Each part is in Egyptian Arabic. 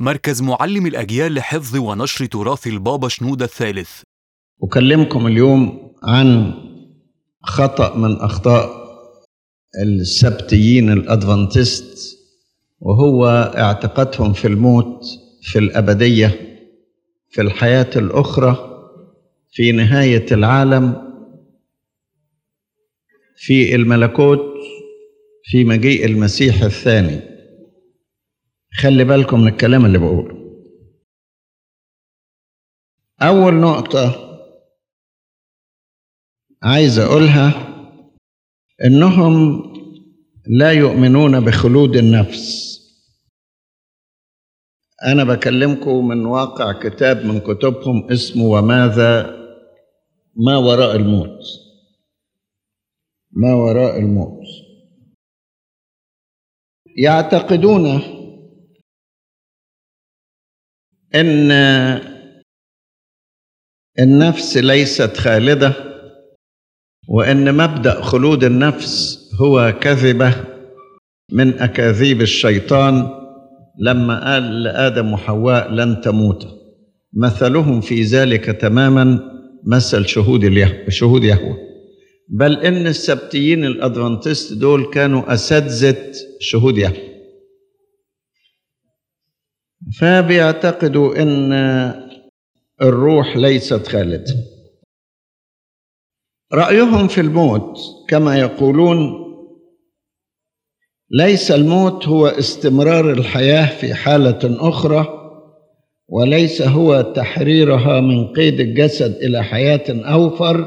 مركز معلم الأجيال لحفظ ونشر تراث البابا شنودة الثالث أكلمكم اليوم عن خطأ من أخطاء السبتيين الأدفنتست وهو اعتقادهم في الموت في الأبدية في الحياة الأخرى في نهاية العالم في الملكوت في مجيء المسيح الثاني خلي بالكم من الكلام اللي بقوله أول نقطة عايز أقولها إنهم لا يؤمنون بخلود النفس أنا بكلمكم من واقع كتاب من كتبهم اسمه وماذا ما وراء الموت ما وراء الموت يعتقدون ان النفس ليست خالده وان مبدا خلود النفس هو كذبه من اكاذيب الشيطان لما قال لادم وحواء لن تموتا مثلهم في ذلك تماما مثل شهود اليهوه شهود يهوه بل ان السبتيين الادفنتست دول كانوا اساتذه شهود يهوه فبيعتقدوا ان الروح ليست خالده رايهم في الموت كما يقولون ليس الموت هو استمرار الحياه في حاله اخرى وليس هو تحريرها من قيد الجسد الى حياه اوفر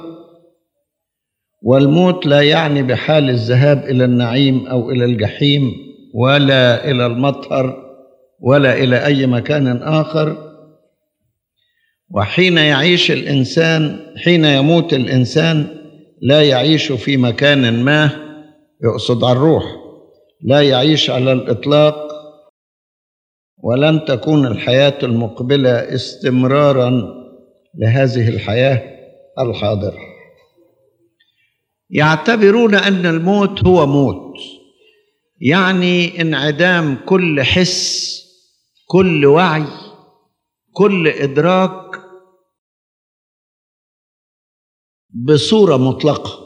والموت لا يعني بحال الذهاب الى النعيم او الى الجحيم ولا الى المطهر ولا الى اي مكان اخر وحين يعيش الانسان حين يموت الانسان لا يعيش في مكان ما يقصد على الروح لا يعيش على الاطلاق ولن تكون الحياه المقبله استمرارا لهذه الحياه الحاضره يعتبرون ان الموت هو موت يعني انعدام كل حس كل وعي كل ادراك بصوره مطلقه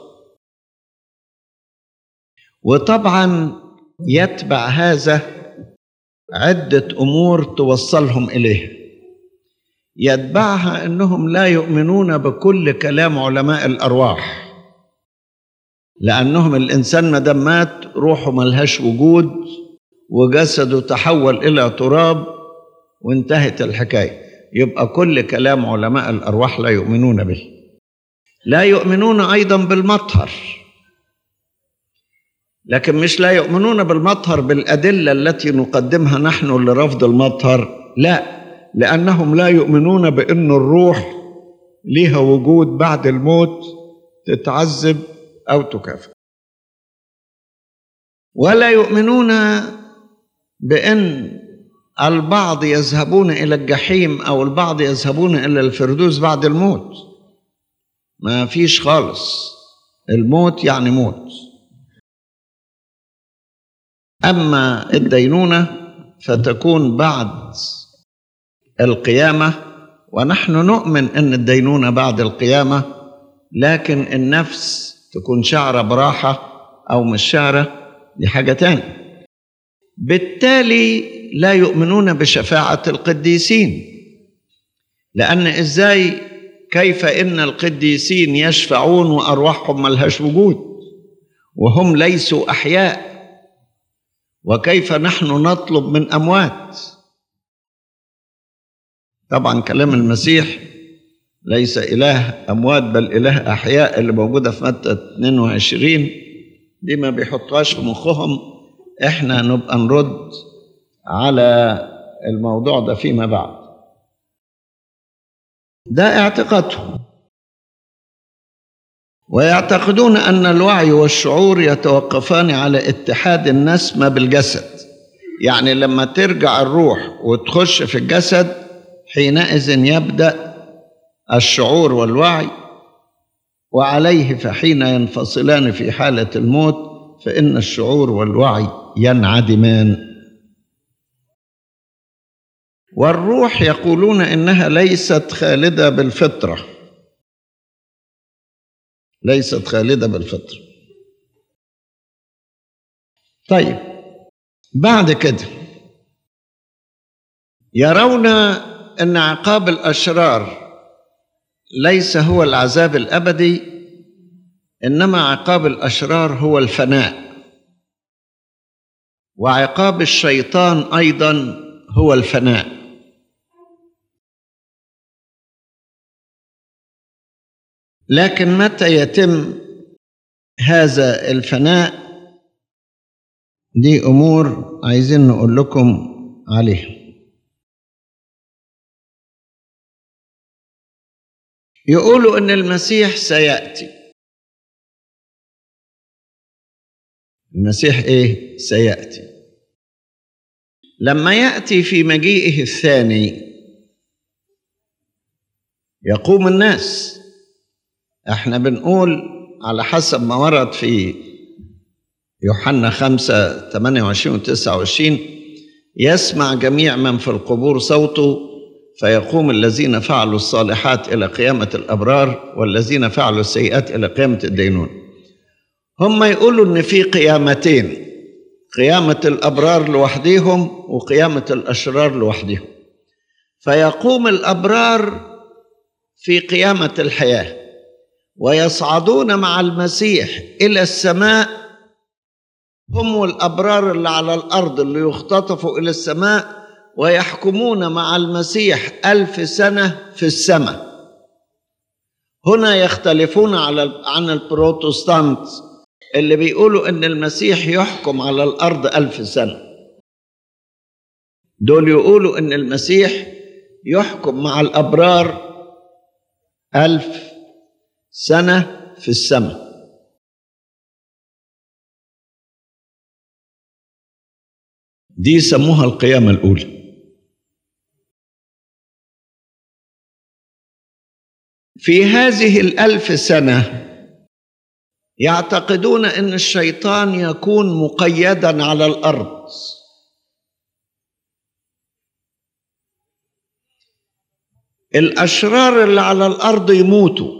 وطبعا يتبع هذا عده امور توصلهم اليه يتبعها انهم لا يؤمنون بكل كلام علماء الارواح لانهم الانسان ما دام مات روحه ملهاش وجود وجسده تحول الى تراب وانتهت الحكايه يبقى كل كلام علماء الارواح لا يؤمنون به لا يؤمنون ايضا بالمطهر لكن مش لا يؤمنون بالمطهر بالادله التي نقدمها نحن لرفض المطهر لا لانهم لا يؤمنون بان الروح ليها وجود بعد الموت تتعذب او تكافئ ولا يؤمنون بان البعض يذهبون الى الجحيم او البعض يذهبون الى الفردوس بعد الموت ما فيش خالص الموت يعني موت اما الدينونه فتكون بعد القيامه ونحن نؤمن ان الدينونه بعد القيامه لكن النفس تكون شعره براحه او مش شعره دي حاجه تانية بالتالي لا يؤمنون بشفاعه القديسين لان ازاي كيف ان القديسين يشفعون وارواحهم ملهاش وجود وهم ليسوا احياء وكيف نحن نطلب من اموات طبعا كلام المسيح ليس اله اموات بل اله احياء اللي موجوده في متى 22 دي ما بيحطوهاش في مخهم احنا نبقى نرد على الموضوع ده فيما بعد ده اعتقادهم ويعتقدون ان الوعي والشعور يتوقفان على اتحاد النسمه بالجسد يعني لما ترجع الروح وتخش في الجسد حينئذ يبدا الشعور والوعي وعليه فحين ينفصلان في حاله الموت فان الشعور والوعي ينعدمان والروح يقولون انها ليست خالده بالفطره ليست خالده بالفطره طيب بعد كده يرون ان عقاب الاشرار ليس هو العذاب الابدي انما عقاب الاشرار هو الفناء وعقاب الشيطان ايضا هو الفناء لكن متى يتم هذا الفناء دي امور عايزين نقول لكم عليها يقولوا ان المسيح سياتي المسيح ايه سياتي لما ياتي في مجيئه الثاني يقوم الناس احنا بنقول على حسب ما ورد في يوحنا خمسة 28 و 29 يسمع جميع من في القبور صوته فيقوم الذين فعلوا الصالحات إلى قيامة الأبرار والذين فعلوا السيئات إلى قيامة الدينون هم يقولوا إن في قيامتين قيامة الأبرار لوحدهم وقيامة الأشرار لوحدهم فيقوم الأبرار في قيامة الحياة ويصعدون مع المسيح إلى السماء هم والأبرار اللي على الأرض اللي يختطفوا إلى السماء ويحكمون مع المسيح ألف سنة في السماء هنا يختلفون على عن البروتستانت اللي بيقولوا ان المسيح يحكم على الارض الف سنه دول يقولوا ان المسيح يحكم مع الابرار الف سنه في السماء دي يسموها القيامه الاولى في هذه الالف سنه يعتقدون ان الشيطان يكون مقيدا على الارض الاشرار اللي على الارض يموتوا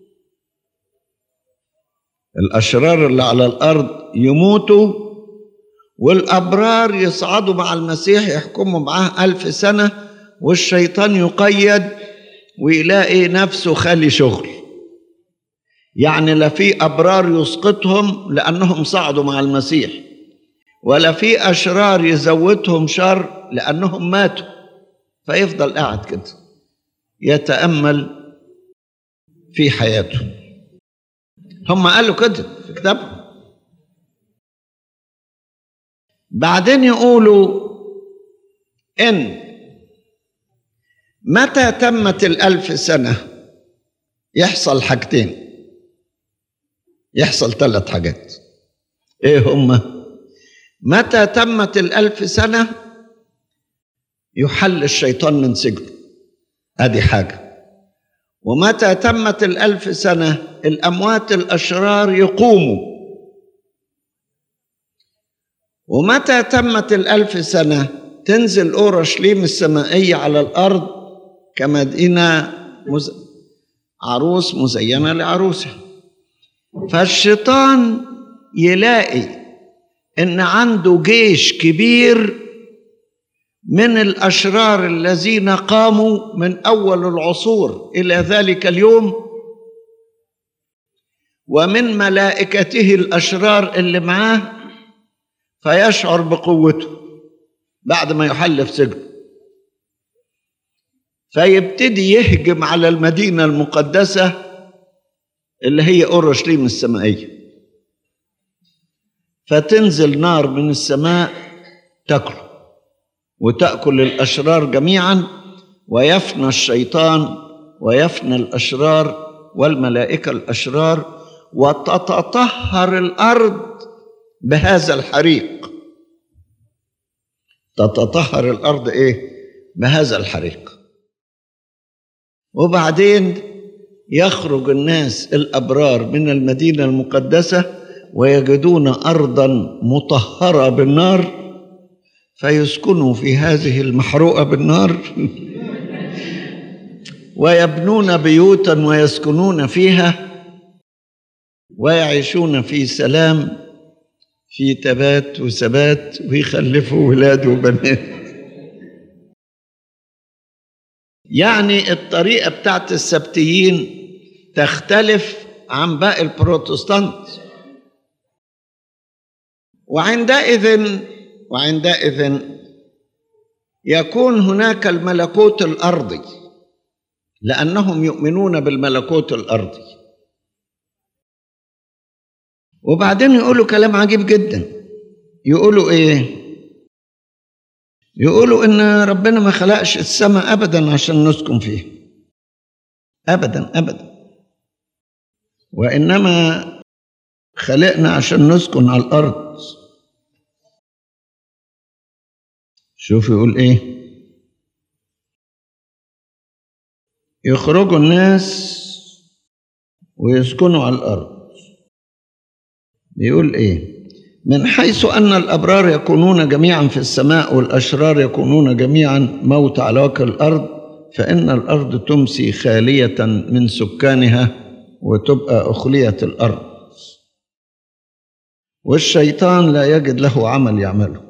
الاشرار اللي على الارض يموتوا والابرار يصعدوا مع المسيح يحكموا معاه الف سنه والشيطان يقيد ويلاقي نفسه خالي شغل يعني لا في ابرار يسقطهم لانهم صعدوا مع المسيح ولا في اشرار يزودهم شر لانهم ماتوا فيفضل قاعد كده يتامل في حياته هم قالوا كده في كتابهم بعدين يقولوا ان متى تمت الالف سنه يحصل حاجتين يحصل ثلاث حاجات ايه هما متى تمت الالف سنه يحل الشيطان من سجنه ادي حاجه ومتى تمت الالف سنه الاموات الاشرار يقوموا ومتى تمت الالف سنه تنزل اورشليم السمائيه على الارض كمدينه مز... عروس مزينه لعروسها فالشيطان يلاقي ان عنده جيش كبير من الاشرار الذين قاموا من اول العصور الى ذلك اليوم ومن ملائكته الاشرار اللي معاه فيشعر بقوته بعد ما يحل في سجن فيبتدي يهجم على المدينه المقدسه اللي هي اورشليم السمائيه فتنزل نار من السماء تاكله وتاكل الاشرار جميعا ويفنى الشيطان ويفنى الاشرار والملائكه الاشرار وتتطهر الارض بهذا الحريق تتطهر الارض ايه بهذا الحريق وبعدين يخرج الناس الابرار من المدينه المقدسه ويجدون ارضا مطهره بالنار فيسكنوا في هذه المحروقة بالنار ويبنون بيوتا ويسكنون فيها ويعيشون في سلام في تبات وثبات ويخلفوا ولاد وبنات يعني الطريقة بتاعت السبتيين تختلف عن باقي البروتستانت وعندئذ وعندئذ يكون هناك الملكوت الارضي لانهم يؤمنون بالملكوت الارضي وبعدين يقولوا كلام عجيب جدا يقولوا ايه يقولوا ان ربنا ما خلقش السماء ابدا عشان نسكن فيها ابدا ابدا وانما خلقنا عشان نسكن على الارض شوف يقول ايه يخرجوا الناس ويسكنوا على الارض بيقول ايه من حيث ان الابرار يكونون جميعا في السماء والاشرار يكونون جميعا موت على وجه الارض فان الارض تمسي خاليه من سكانها وتبقى اخليه الارض والشيطان لا يجد له عمل يعمله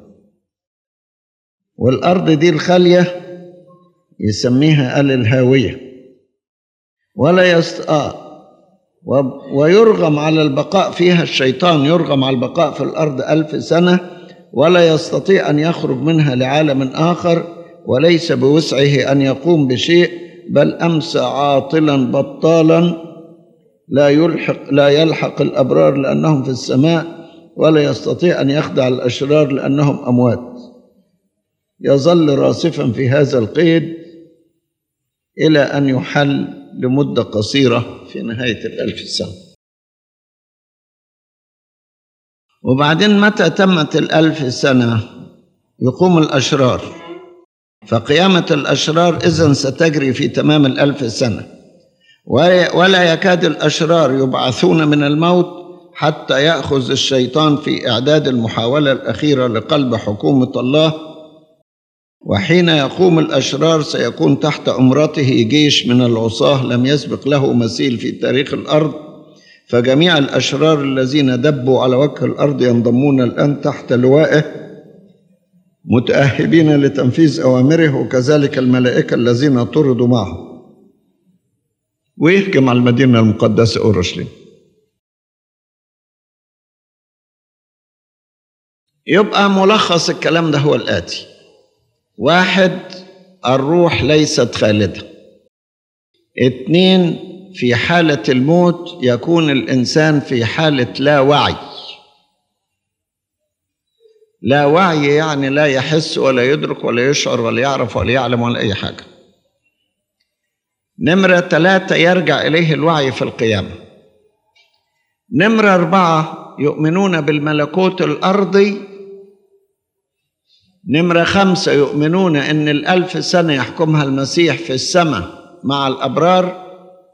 والارض دي الخاليه يسميها ال الهاويه ولا يست... آه. ويرغم على البقاء فيها الشيطان يرغم على البقاء في الأرض ألف سنة ولا يستطيع أن يخرج منها لعالم آخر وليس بوسعه أن يقوم بشيء بل أمسى عاطلا بطالا لا يلحق لا يلحق الأبرار لأنهم في السماء ولا يستطيع أن يخدع الأشرار لأنهم أموات يظل راسفا في هذا القيد إلى أن يحل لمدة قصيرة في نهاية الألف سنة وبعدين متى تمت الألف سنة يقوم الأشرار فقيامة الأشرار إذن ستجري في تمام الألف سنة ولا يكاد الأشرار يبعثون من الموت حتى يأخذ الشيطان في إعداد المحاولة الأخيرة لقلب حكومة الله وحين يقوم الأشرار سيكون تحت أمرته جيش من العصاة لم يسبق له مثيل في تاريخ الأرض فجميع الأشرار الذين دبوا على وجه الأرض ينضمون الآن تحت لوائه متأهبين لتنفيذ أوامره وكذلك الملائكة الذين طردوا معه ويهجم على المدينة المقدسة أورشليم يبقى ملخص الكلام ده هو الآتي واحد الروح ليست خالدة اتنين في حالة الموت يكون الإنسان في حالة لا وعي لا وعي يعني لا يحس ولا يدرك ولا يشعر ولا يعرف ولا يعلم ولا أي حاجة نمرة ثلاثة يرجع إليه الوعي في القيامة نمرة أربعة يؤمنون بالملكوت الأرضي نمرة خمسة يؤمنون أن الألف سنة يحكمها المسيح في السماء مع الأبرار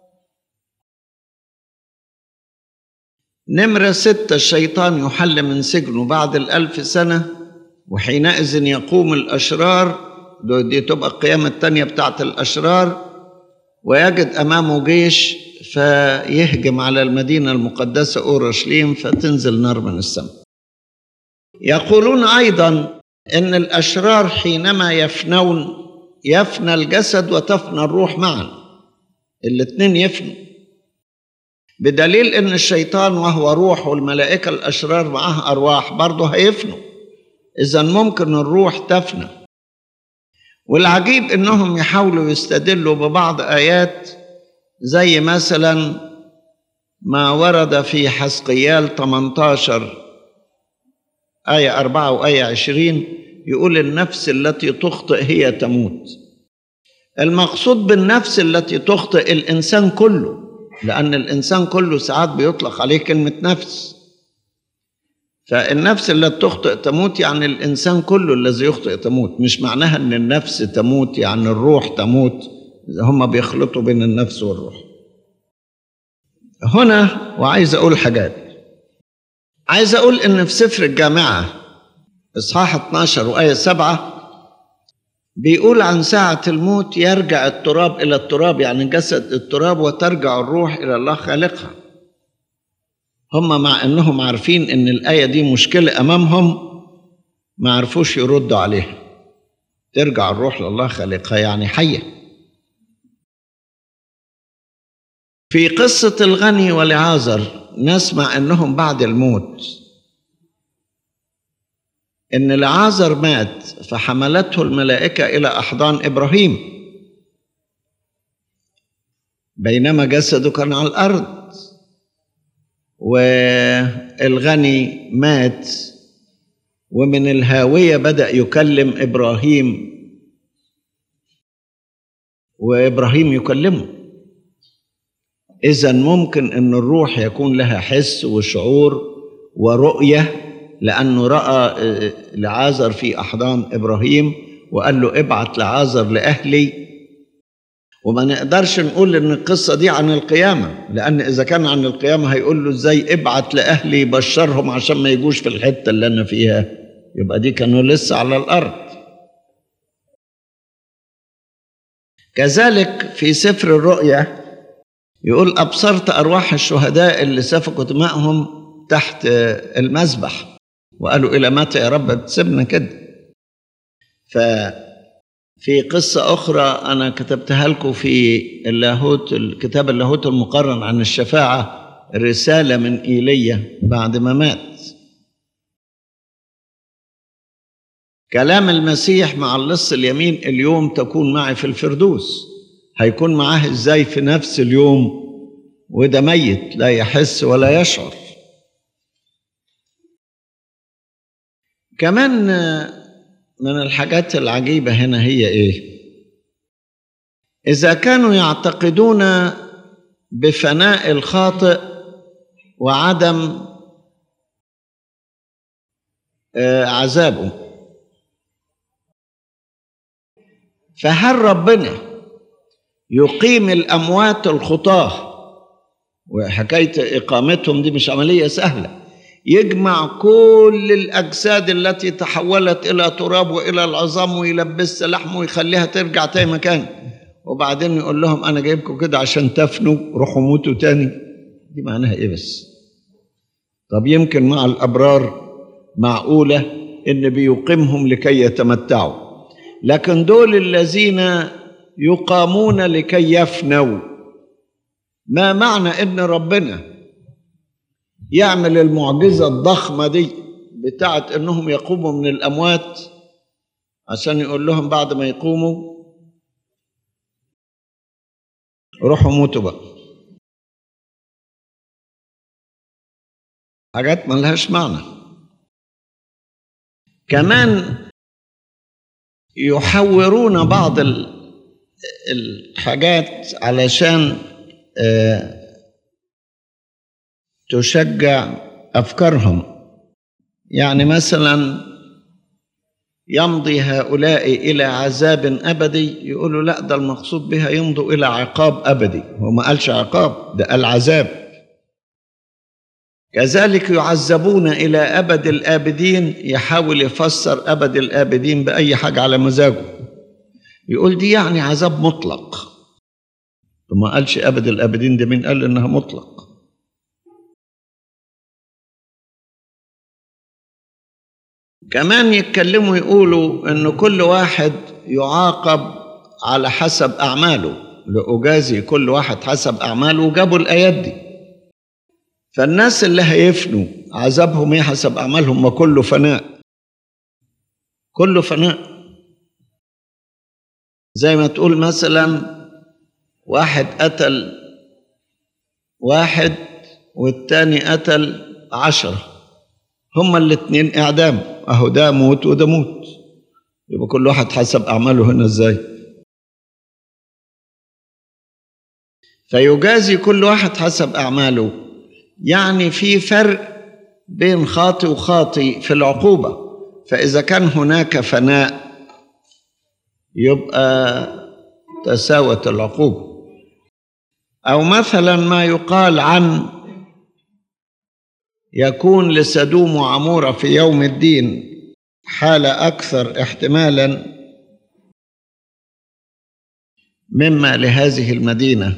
نمرة ستة الشيطان يحل من سجنه بعد الألف سنة وحينئذ يقوم الأشرار دي تبقى القيامة التانية بتاعت الأشرار ويجد أمامه جيش فيهجم على المدينة المقدسة أورشليم فتنزل نار من السماء يقولون أيضا ان الاشرار حينما يفنون يفنى الجسد وتفنى الروح معا الاثنين يفنوا بدليل ان الشيطان وهو روح والملائكه الاشرار معاه ارواح برضه هيفنوا اذا ممكن الروح تفنى والعجيب انهم يحاولوا يستدلوا ببعض ايات زي مثلا ما ورد في حسقيال 18 آية أربعة وآية عشرين يقول النفس التي تخطئ هي تموت المقصود بالنفس التي تخطئ الإنسان كله لأن الإنسان كله ساعات بيطلق عليه كلمة نفس فالنفس التي تخطئ تموت يعني الإنسان كله الذي يخطئ تموت مش معناها أن النفس تموت يعني الروح تموت هم بيخلطوا بين النفس والروح هنا وعايز أقول حاجات عايز أقول إن في سفر الجامعة إصحاح 12 وآية 7 بيقول عن ساعة الموت يرجع التراب إلى التراب يعني جسد التراب وترجع الروح إلى الله خالقها هم مع أنهم عارفين أن الآية دي مشكلة أمامهم ما عرفوش يردوا عليها ترجع الروح لله خالقها يعني حية في قصة الغني والعازر نسمع أنهم بعد الموت ان العازر مات فحملته الملائكه الى احضان ابراهيم بينما جسده كان على الارض والغني مات ومن الهاويه بدا يكلم ابراهيم وابراهيم يكلمه اذا ممكن ان الروح يكون لها حس وشعور ورؤيه لأنه رأى لعازر في أحضان إبراهيم وقال له ابعت لعازر لأهلي وما نقدرش نقول إن القصة دي عن القيامة لأن إذا كان عن القيامة هيقول له إزاي ابعت لأهلي بشرهم عشان ما يجوش في الحتة اللي أنا فيها يبقى دي كانوا لسه على الأرض كذلك في سفر الرؤيا يقول أبصرت أرواح الشهداء اللي سفكوا دمائهم تحت المذبح وقالوا إلى متى يا رب بتسيبنا كده ففي قصة أخرى أنا كتبتها لكم في اللاهوت الكتاب اللاهوت المقرن عن الشفاعة رسالة من إيليا بعد ما مات كلام المسيح مع اللص اليمين اليوم تكون معي في الفردوس هيكون معاه ازاي في نفس اليوم وده ميت لا يحس ولا يشعر كمان من الحاجات العجيبة هنا هي إيه؟ إذا كانوا يعتقدون بفناء الخاطئ وعدم عذابه فهل ربنا يقيم الأموات الخطاة وحكاية إقامتهم دي مش عملية سهلة يجمع كل الأجساد التي تحولت إلى تراب وإلى العظام ويلبسها لحم ويخليها ترجع تاني مكان وبعدين يقول لهم أنا جايبكم كده عشان تفنوا روحوا موتوا تاني دي معناها إيه بس طب يمكن مع الأبرار معقولة إن بيقيمهم لكي يتمتعوا لكن دول الذين يقامون لكي يفنوا ما معنى إن ربنا يعمل المعجزة الضخمة دي بتاعت انهم يقوموا من الاموات عشان يقول لهم بعد ما يقوموا روحوا موتوا بقى حاجات ملهاش معنى كمان يحورون بعض الحاجات علشان آه تشجع افكارهم يعني مثلا يمضي هؤلاء الى عذاب ابدي يقولوا لا ده المقصود بها يمضوا الى عقاب ابدي هو ما قالش عقاب ده قال عذاب كذلك يعذبون الى ابد الابدين يحاول يفسر ابد الابدين باي حاجه على مزاجه يقول دي يعني عذاب مطلق وما قالش ابد الابدين ده مين قال انها مطلق كمان يتكلموا يقولوا ان كل واحد يعاقب على حسب اعماله لاجازي كل واحد حسب اعماله وجابوا الايات دي فالناس اللي هيفنوا عذابهم ايه حسب اعمالهم ما كله فناء كله فناء زي ما تقول مثلا واحد قتل واحد والتاني قتل عشرة هما الاتنين اعدام اهو ده موت وده موت يبقى كل واحد حسب اعماله هنا ازاي فيجازي كل واحد حسب اعماله يعني في فرق بين خاطئ وخاطئ في العقوبه فاذا كان هناك فناء يبقى تساوت العقوبه او مثلا ما يقال عن يكون لسدوم وعمورة في يوم الدين حالة أكثر احتمالا مما لهذه المدينة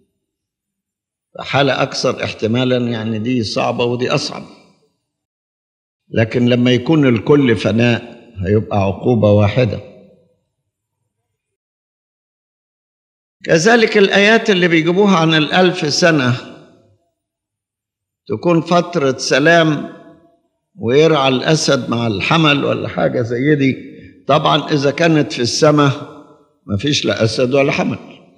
حالة أكثر احتمالا يعني دي صعبة ودي أصعب لكن لما يكون الكل فناء هيبقى عقوبة واحدة كذلك الآيات اللي بيجيبوها عن الألف سنة تكون فترة سلام ويرعى الأسد مع الحمل ولا حاجة زي دي طبعا إذا كانت في السماء مفيش لا أسد ولا حمل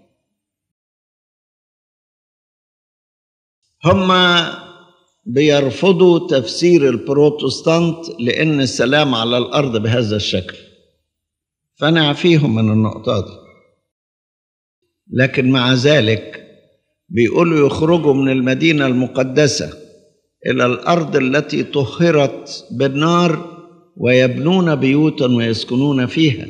هم بيرفضوا تفسير البروتستانت لأن السلام على الأرض بهذا الشكل فنعفيهم من النقطة دي لكن مع ذلك بيقولوا يخرجوا من المدينة المقدسة إلى الأرض التي طهرت بالنار ويبنون بيوتا ويسكنون فيها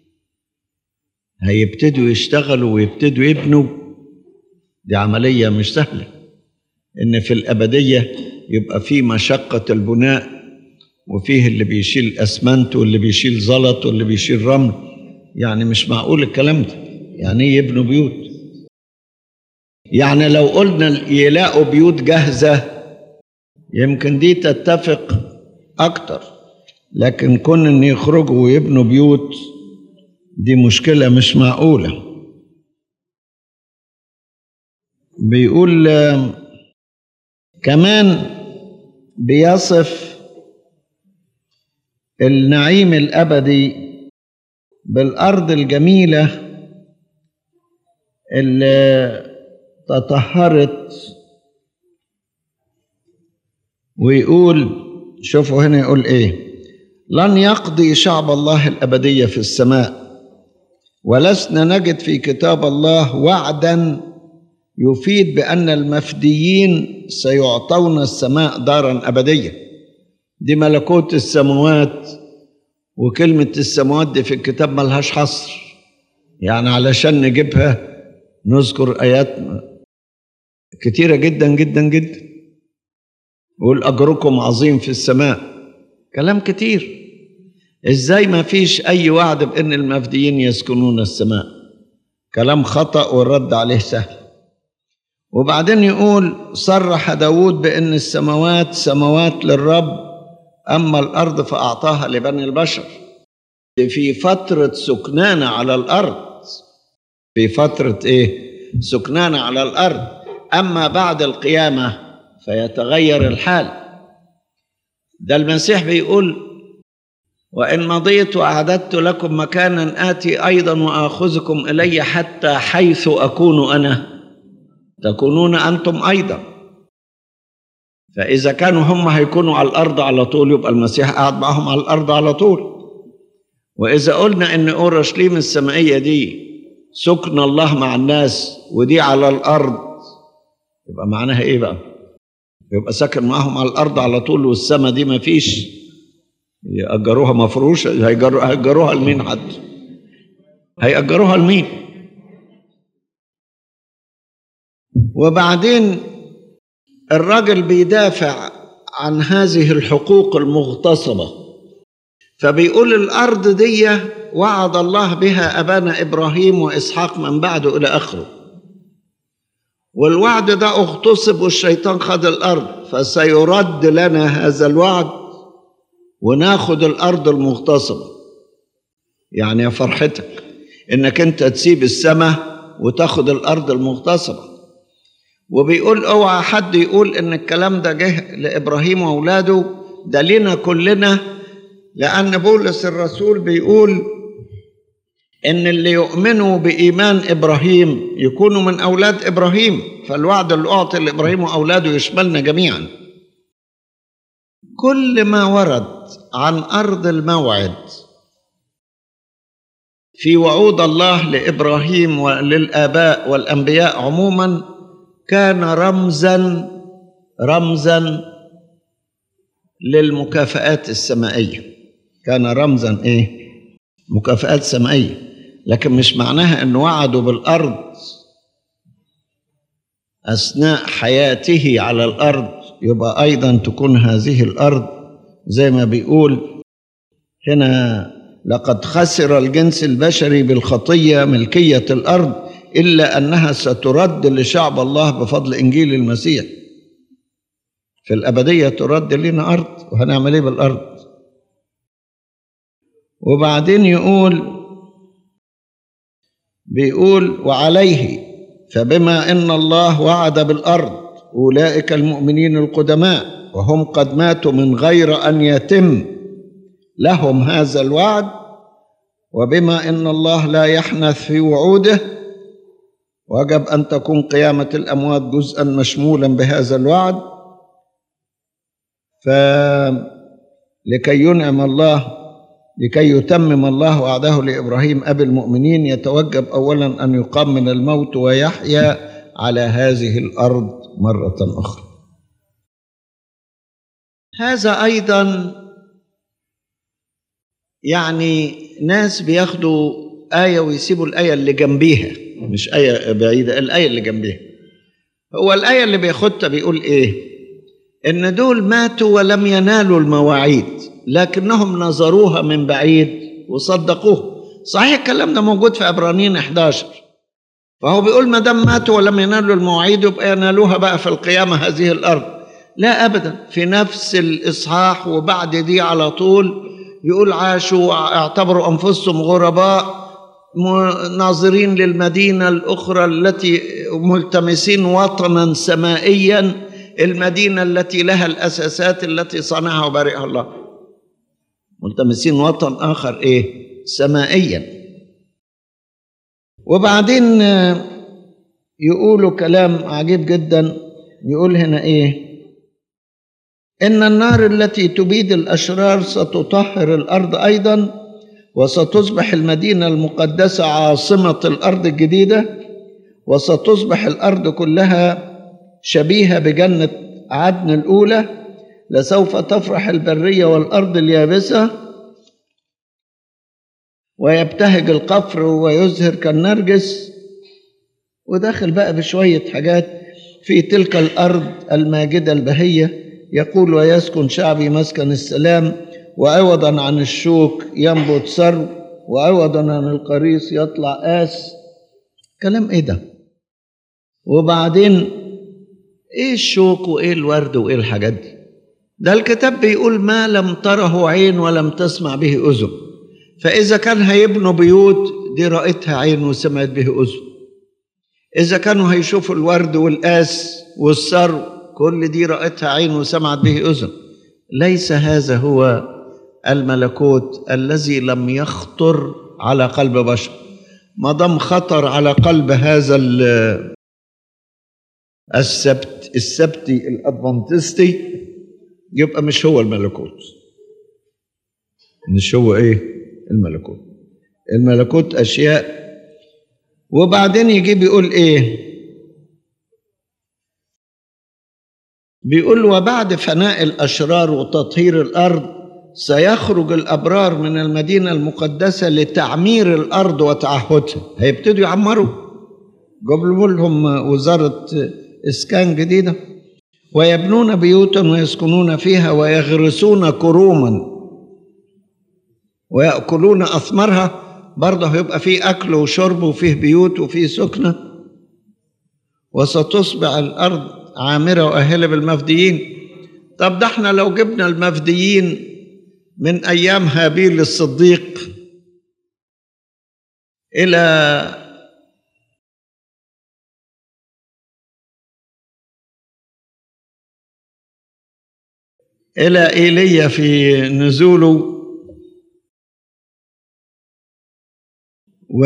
هيبتدوا يشتغلوا ويبتدوا يبنوا دي عملية مش سهلة إن في الأبدية يبقى في مشقة البناء وفيه اللي بيشيل أسمنت واللي بيشيل زلط واللي بيشيل رمل يعني مش معقول الكلام ده يعني ايه يبنوا بيوت يعني لو قلنا يلاقوا بيوت جاهزة يمكن دي تتفق أكتر لكن كون إن يخرجوا ويبنوا بيوت دي مشكلة مش معقولة بيقول كمان بيصف النعيم الأبدي بالأرض الجميلة اللي تطهرت ويقول شوفوا هنا يقول ايه لن يقضي شعب الله الأبدية في السماء ولسنا نجد في كتاب الله وعدا يفيد بأن المفديين سيعطون السماء دارا أبدية دي ملكوت السماوات وكلمة السماوات دي في الكتاب ملهاش حصر يعني علشان نجيبها نذكر آيات كتيرة جدا جدا جدا يقول أجركم عظيم في السماء كلام كتير ازاي ما فيش أي وعد بأن المفديين يسكنون السماء كلام خطأ والرد عليه سهل وبعدين يقول صرح داود بأن السماوات سماوات للرب أما الأرض فأعطاها لبني البشر في فترة سكنانا على الأرض في فترة إيه؟ سكنانا على الأرض أما بعد القيامة فيتغير الحال ده المسيح بيقول وإن مضيت وأعددت لكم مكانا آتي أيضا وآخذكم إلي حتى حيث أكون أنا تكونون أنتم أيضا فإذا كانوا هم هيكونوا على الأرض على طول يبقى المسيح قاعد معهم على الأرض على طول وإذا قلنا إن أورشليم السمائية دي سكن الله مع الناس ودي على الأرض يبقى معناها إيه بقى؟ يبقى ساكن معاهم على الأرض على طول والسما دي ما فيش يأجروها مفروشة هيأجروها لمين حد؟ هيأجروها لمين؟ وبعدين الراجل بيدافع عن هذه الحقوق المغتصبة فبيقول الأرض دي وعد الله بها أبانا إبراهيم وإسحاق من بعده إلى آخره والوعد ده اغتصب والشيطان خد الأرض فسيرد لنا هذا الوعد وناخد الأرض المغتصبة يعني يا فرحتك إنك أنت تسيب السماء وتاخد الأرض المغتصبة وبيقول اوعى حد يقول ان الكلام ده جه لابراهيم واولاده ده لنا كلنا لان بولس الرسول بيقول ان اللي يؤمنوا بايمان ابراهيم يكونوا من اولاد ابراهيم فالوعد اللي اعطي لابراهيم واولاده يشملنا جميعا كل ما ورد عن ارض الموعد في وعود الله لابراهيم وللاباء والانبياء عموما كان رمزا رمزا للمكافآت السمائية كان رمزا ايه مكافآت سمائية لكن مش معناها انه وعدوا بالارض اثناء حياته على الارض يبقى ايضا تكون هذه الارض زي ما بيقول هنا لقد خسر الجنس البشري بالخطيه ملكيه الارض الا انها سترد لشعب الله بفضل انجيل المسيح في الابديه ترد لنا ارض وهنعمل ايه بالارض وبعدين يقول بيقول وعليه فبما ان الله وعد بالارض اولئك المؤمنين القدماء وهم قد ماتوا من غير ان يتم لهم هذا الوعد وبما ان الله لا يحنث في وعوده وجب ان تكون قيامه الاموات جزءا مشمولا بهذا الوعد فلكي ينعم الله لكي يتمم الله وعده لابراهيم ابي المؤمنين يتوجب اولا ان يقام من الموت ويحيا على هذه الارض مره اخرى هذا ايضا يعني ناس بياخدوا ايه ويسيبوا الايه اللي جنبيها مش ايه بعيده الايه اللي جنبيها هو الايه اللي بياخدها بيقول ايه ان دول ماتوا ولم ينالوا المواعيد لكنهم نظروها من بعيد وصدقوه صحيح الكلام ده موجود في عبرانيين 11 فهو بيقول ما دام ماتوا ولم ينالوا المواعيد يبقى ينالوها بقى في القيامه هذه الارض لا ابدا في نفس الاصحاح وبعد دي على طول يقول عاشوا اعتبروا انفسهم غرباء ناظرين للمدينه الاخرى التي ملتمسين وطنا سمائيا المدينه التي لها الاساسات التي صنعها وبارئها الله ملتمسين وطن اخر ايه سمائيا وبعدين يقولوا كلام عجيب جدا يقول هنا ايه ان النار التي تبيد الاشرار ستطهر الارض ايضا وستصبح المدينه المقدسه عاصمه الارض الجديده وستصبح الارض كلها شبيهه بجنه عدن الاولى لسوف تفرح البريه والارض اليابسه ويبتهج القفر ويزهر كالنرجس وداخل بقى بشويه حاجات في تلك الارض الماجده البهيه يقول ويسكن شعبي مسكن السلام وعوضا عن الشوك ينبت سرو وعوضا عن القريص يطلع آس كلام ايه ده وبعدين ايه الشوك وايه الورد وايه الحاجات دي ده الكتاب بيقول ما لم تره عين ولم تسمع به اذن فاذا كان هيبنوا بيوت دي رأتها عين وسمعت به اذن اذا كانوا هيشوفوا الورد والقاس والثرو كل دي رأتها عين وسمعت به اذن ليس هذا هو الملكوت الذي لم يخطر على قلب بشر ما دام خطر على قلب هذا السبت السبتي الادفنتستي يبقى مش هو الملكوت مش هو ايه الملكوت الملكوت اشياء وبعدين يجي بيقول ايه بيقول وبعد فناء الاشرار وتطهير الارض سيخرج الابرار من المدينه المقدسه لتعمير الارض وتعهدها هيبتدوا يعمروا جابوا لهم وزاره اسكان جديده ويبنون بيوتا ويسكنون فيها ويغرسون كروما ويأكلون أثمارها برضه هيبقى فيه أكل وشرب وفيه بيوت وفيه سكنة وستصبح الأرض عامرة وأهلة بالمفديين طب ده احنا لو جبنا المفديين من أيام هابيل الصديق إلى إلى إيليا في نزوله و...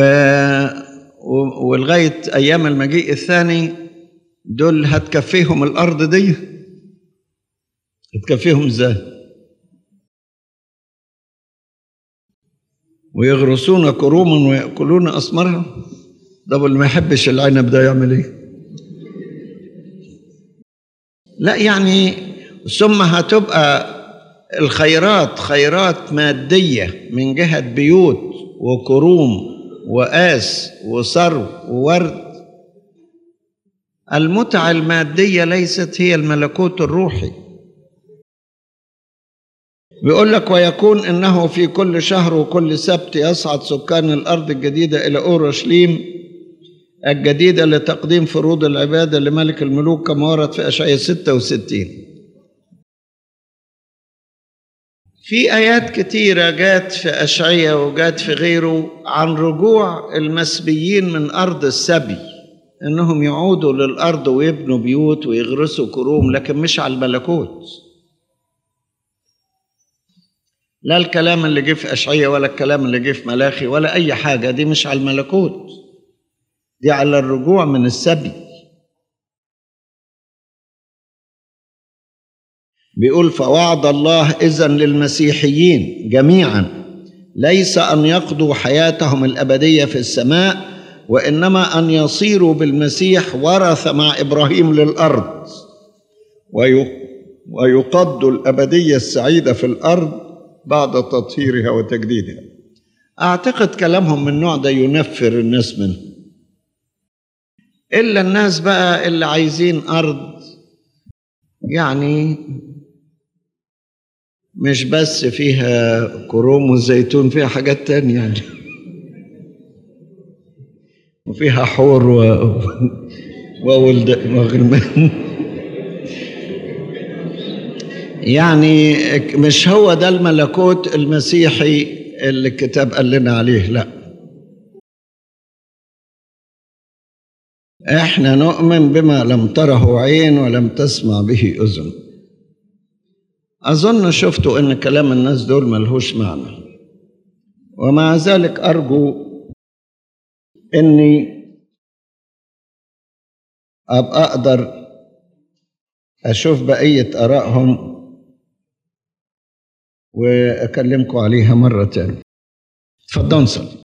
ولغاية أيام المجيء الثاني دول هتكفيهم الأرض دي هتكفيهم إزاي ويغرسون كروما ويأكلون أثمارها طب اللي ما يحبش العنب ده يعمل إيه لا يعني ثم هتبقى الخيرات خيرات مادية من جهة بيوت وكروم وآس وثرو وورد المتعة المادية ليست هي الملكوت الروحي بيقول لك ويكون انه في كل شهر وكل سبت يصعد سكان الارض الجديده الى اورشليم الجديده لتقديم فروض العباده لملك الملوك كما ورد في اشعياء 66 في ايات كتيره جات في اشعياء وجات في غيره عن رجوع المسبيين من ارض السبي انهم يعودوا للارض ويبنوا بيوت ويغرسوا كروم لكن مش على الملكوت لا الكلام اللي جه في اشعياء ولا الكلام اللي جه في ملاخي ولا اي حاجه دي مش على الملكوت دي على الرجوع من السبي بيقول فوعد الله اذا للمسيحيين جميعا ليس ان يقضوا حياتهم الابديه في السماء وانما ان يصيروا بالمسيح ورث مع ابراهيم للارض ويقضوا الابديه السعيده في الارض بعد تطهيرها وتجديدها اعتقد كلامهم من النوع ده ينفر الناس منه الا الناس بقى اللي عايزين ارض يعني مش بس فيها كروم وزيتون فيها حاجات تانية يعني وفيها حور و... وولد وغلمان يعني مش هو ده الملكوت المسيحي اللي الكتاب قال لنا عليه لا احنا نؤمن بما لم تره عين ولم تسمع به اذن اظن شفتوا ان كلام الناس دول ملهوش معنى ومع ذلك ارجو اني ابقى اقدر اشوف بقيه ارائهم واكلمكم عليها مره تانية تفضلوا نصلي